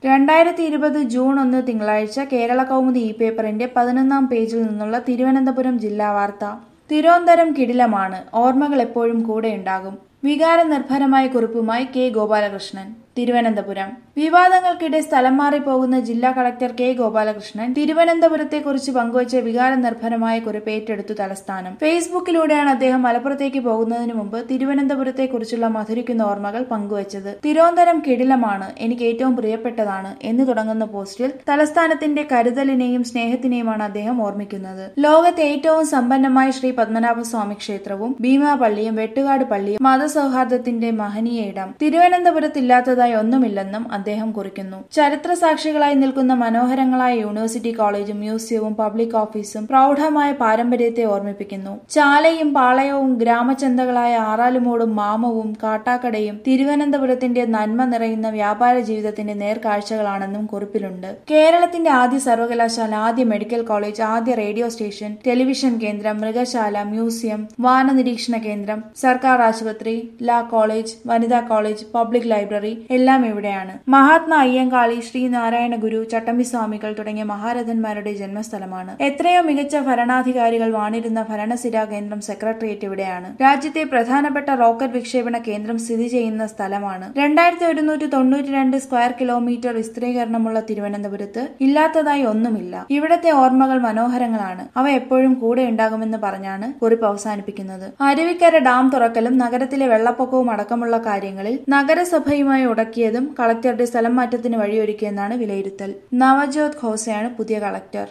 രണ്ടായിരത്തി ഇരുപത് ജൂൺ ഒന്ന് തിങ്കളാഴ്ച കേരള കൗമുദി ഇ പേപ്പറിന്റെ പതിനൊന്നാം പേജിൽ നിന്നുള്ള തിരുവനന്തപുരം ജില്ലാ വാർത്ത തിരുവനന്തപുരം കിടിലമാണ് ഓർമ്മകൾ എപ്പോഴും കൂടെയുണ്ടാകും വികാരനിർഭരമായ കുറിപ്പുമായി കെ ഗോപാലകൃഷ്ണൻ തിരുവനന്തപുരം വിവാദങ്ങൾക്കിടെ സ്ഥലം മാറി പോകുന്ന ജില്ലാ കളക്ടർ കെ ഗോപാലകൃഷ്ണൻ തിരുവനന്തപുരത്തെക്കുറിച്ച് പങ്കുവച്ച വികാരനിർഭരമായ കുറിപ്പ് ഏറ്റെടുത്തു തലസ്ഥാനം ഫേസ്ബുക്കിലൂടെയാണ് അദ്ദേഹം മലപ്പുറത്തേക്ക് പോകുന്നതിന് മുമ്പ് തിരുവനന്തപുരത്തെക്കുറിച്ചുള്ള മധുരിക്കുന്ന ഓർമ്മകൾ പങ്കുവച്ചത് തിരുവനന്തപുരം കിടിലമാണ് എനിക്ക് ഏറ്റവും പ്രിയപ്പെട്ടതാണ് എന്ന് തുടങ്ങുന്ന പോസ്റ്റിൽ തലസ്ഥാനത്തിന്റെ കരുതലിനെയും സ്നേഹത്തിനെയുമാണ് അദ്ദേഹം ഓർമ്മിക്കുന്നത് ലോകത്തെ ഏറ്റവും സമ്പന്നമായ ശ്രീ പത്മനാഭസ്വാമി ക്ഷേത്രവും ഭീമാപള്ളിയും വെട്ടുകാട് പള്ളിയും മതസൗഹാർദ്ദത്തിന്റെ മഹനീയ ഇടം തിരുവനന്തപുരത്തില്ലാത്തതായി ഒന്നുമില്ലെന്നും അദ്ദേഹം കുറിക്കുന്നു ചരിത്ര സാക്ഷികളായി നിൽക്കുന്ന മനോഹരങ്ങളായ യൂണിവേഴ്സിറ്റി കോളേജും മ്യൂസിയവും പബ്ലിക് ഓഫീസും പ്രൗഢമായ പാരമ്പര്യത്തെ ഓർമ്മിപ്പിക്കുന്നു ചാലയും പാളയവും ഗ്രാമചന്തകളായ ആറാലുമൂടും മാമവും കാട്ടാക്കടയും തിരുവനന്തപുരത്തിന്റെ നന്മ നിറയുന്ന വ്യാപാര ജീവിതത്തിന്റെ നേർക്കാഴ്ചകളാണെന്നും കുറിപ്പിലുണ്ട് കേരളത്തിന്റെ ആദ്യ സർവകലാശാല ആദ്യ മെഡിക്കൽ കോളേജ് ആദ്യ റേഡിയോ സ്റ്റേഷൻ ടെലിവിഷൻ കേന്ദ്രം മൃഗശാല മ്യൂസിയം വാനനിരീക്ഷണ കേന്ദ്രം സർക്കാർ ആശുപത്രി ലാ കോളേജ് വനിതാ കോളേജ് പബ്ലിക് ലൈബ്രറി എല്ലാം ഇവിടെയാണ് മഹാത്മാ അയ്യങ്കാളി ശ്രീനാരായണ ഗുരു ചട്ടമ്പി സ്വാമികൾ തുടങ്ങിയ മഹാരഥന്മാരുടെ ജന്മസ്ഥലമാണ് എത്രയോ മികച്ച ഭരണാധികാരികൾ വാണിരുന്ന ഭരണസിരാ കേന്ദ്രം സെക്രട്ടേറിയറ്റ് ഇവിടെയാണ് രാജ്യത്തെ പ്രധാനപ്പെട്ട റോക്കറ്റ് വിക്ഷേപണ കേന്ദ്രം സ്ഥിതി ചെയ്യുന്ന സ്ഥലമാണ് രണ്ടായിരത്തി ഒരുന്നൂറ്റി തൊണ്ണൂറ്റി രണ്ട് സ്ക്വയർ കിലോമീറ്റർ വിസ്തീർണമുള്ള തിരുവനന്തപുരത്ത് ഇല്ലാത്തതായി ഒന്നുമില്ല ഇവിടത്തെ ഓർമ്മകൾ മനോഹരങ്ങളാണ് അവ എപ്പോഴും കൂടെ ഉണ്ടാകുമെന്ന് പറഞ്ഞാണ് കുറിപ്പ് അവസാനിപ്പിക്കുന്നത് അരുവിക്കര ഡാം തുറക്കലും നഗരത്തിലെ വെള്ളപ്പൊക്കവും അടക്കമുള്ള കാര്യങ്ങളിൽ നഗരസഭയുമായി ഉടക്കിയതും കളക്ടറുടെ സ്ഥലം മാറ്റത്തിന് വഴിയൊരുക്കിയെന്നാണ് വിലയിരുത്തൽ നവജോത് ഖോസയാണ് പുതിയ കളക്ടർ